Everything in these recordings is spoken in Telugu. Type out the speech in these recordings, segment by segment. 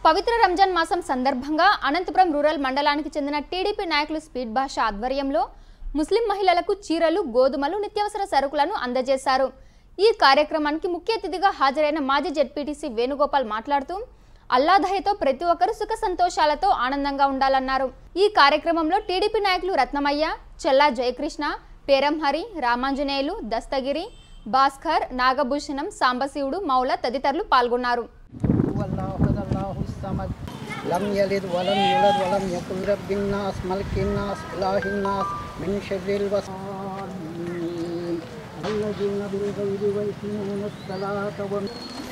పవిత్ర రంజాన్ మాసం సందర్భంగా అనంతపురం రూరల్ మండలానికి చెందిన టీడీపీ నాయకులు స్పీడ్ భాష ఆధ్వర్యంలో ముస్లిం మహిళలకు చీరలు గోధుమలు నిత్యావసర సరుకులను అందజేశారు ఈ కార్యక్రమానికి ముఖ్య అతిథిగా హాజరైన మాజీ జెడ్పీటీసీ వేణుగోపాల్ మాట్లాడుతూ అల్లాదయతో ప్రతి ఒక్కరూ సుఖ సంతోషాలతో ఆనందంగా ఉండాలన్నారు ఈ కార్యక్రమంలో టీడీపీ నాయకులు రత్నమయ్య చెల్లా జయకృష్ణ పేరంహరి రామాంజనేయులు దస్తగిరి భాస్కర్ నాగభూషణం సాంబశివుడు మౌల తదితరులు పాల్గొన్నారు هو الله أحد الله الصمد لم يلد ولم يولد ولم يكن رب الناس ملك الناس إله الناس من شر الوسوسين الذين بالغيب ويقيمون الصلاة وهم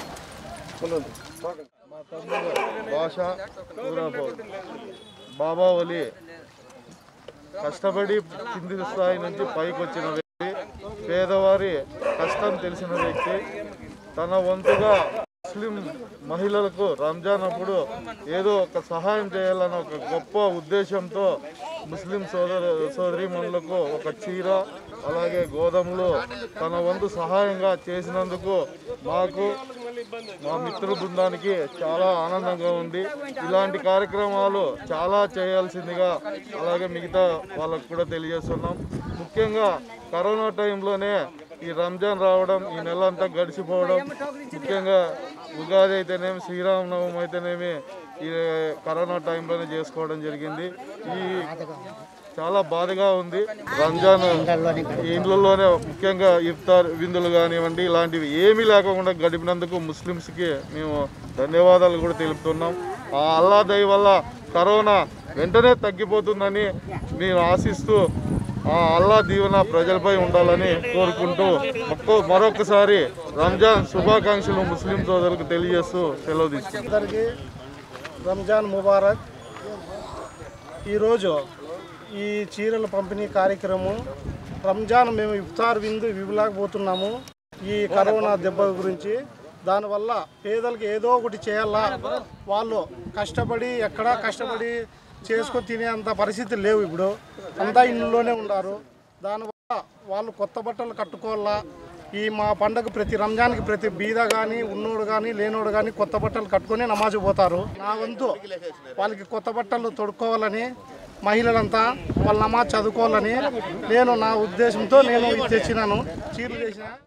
మా తమ్ముడు భాష ఊరాపో బాబా ఒలి కష్టపడి కింది స్థాయి నుంచి పైకి వచ్చిన వ్యక్తి పేదవారి కష్టం తెలిసిన వ్యక్తి తన వంతుగా ముస్లిం మహిళలకు రంజాన్ అప్పుడు ఏదో ఒక సహాయం చేయాలన్న ఒక గొప్ప ఉద్దేశంతో ముస్లిం సోదర సోదరీమణులకు ఒక చీర అలాగే గోధుమలు తన వంతు సహాయంగా చేసినందుకు మాకు మా మిత్ర బృందానికి చాలా ఆనందంగా ఉంది ఇలాంటి కార్యక్రమాలు చాలా చేయాల్సిందిగా అలాగే మిగతా వాళ్ళకు కూడా తెలియజేస్తున్నాం ముఖ్యంగా కరోనా టైంలోనే ఈ రంజాన్ రావడం ఈ నెల అంతా గడిచిపోవడం ముఖ్యంగా ఉగాది అయితేనేమి శ్రీరామనవమి అయితేనేమి ఈ కరోనా టైంలోనే చేసుకోవడం జరిగింది ఈ చాలా బాధగా ఉంది రంజాన్ ఈ ఇండ్లలోనే ముఖ్యంగా ఇఫ్తార్ విందులు కానివ్వండి ఇలాంటివి ఏమీ లేకుండా గడిపినందుకు ముస్లిమ్స్కి మేము ధన్యవాదాలు కూడా తెలుపుతున్నాం ఆ అల్లా దయ వల్ల కరోనా వెంటనే తగ్గిపోతుందని మీరు ఆశిస్తూ ఆ అల్లా దీవెన ప్రజలపై ఉండాలని కోరుకుంటూ ఒక్కో- మరొకసారి రంజాన్ శుభాకాంక్షలు ముస్లిం సోదరులకు తెలియజేస్తూ సెలవు తీసుకుంటాం అందరికీ రంజాన్ ముబారక్ ఈరోజు ఈ చీరల పంపిణీ కార్యక్రమం రంజాన్ మేము ఇఫ్తార్ విందు వివలాకపోతున్నాము ఈ కరోనా దెబ్బ గురించి దానివల్ల పేదలకు ఏదో ఒకటి చేయాలా వాళ్ళు కష్టపడి ఎక్కడా కష్టపడి చేసుకొని తినేంత పరిస్థితులు లేవు ఇప్పుడు అంతా ఇంట్లోనే ఉన్నారు దానివల్ల వాళ్ళు కొత్త బట్టలు కట్టుకోవాలా ఈ మా పండగ ప్రతి రంజాన్కి ప్రతి బీద కానీ ఉన్నోడు కానీ లేనోడు కానీ కొత్త బట్టలు కట్టుకొని నమాజ్ పోతారు నా వంతు వాళ్ళకి కొత్త బట్టలు తొడుక్కోవాలని మహిళలంతా వాళ్ళ నమాజ్ చదువుకోవాలని నేను నా ఉద్దేశంతో నేను ఇది తెచ్చినాను చీరలు చేసిన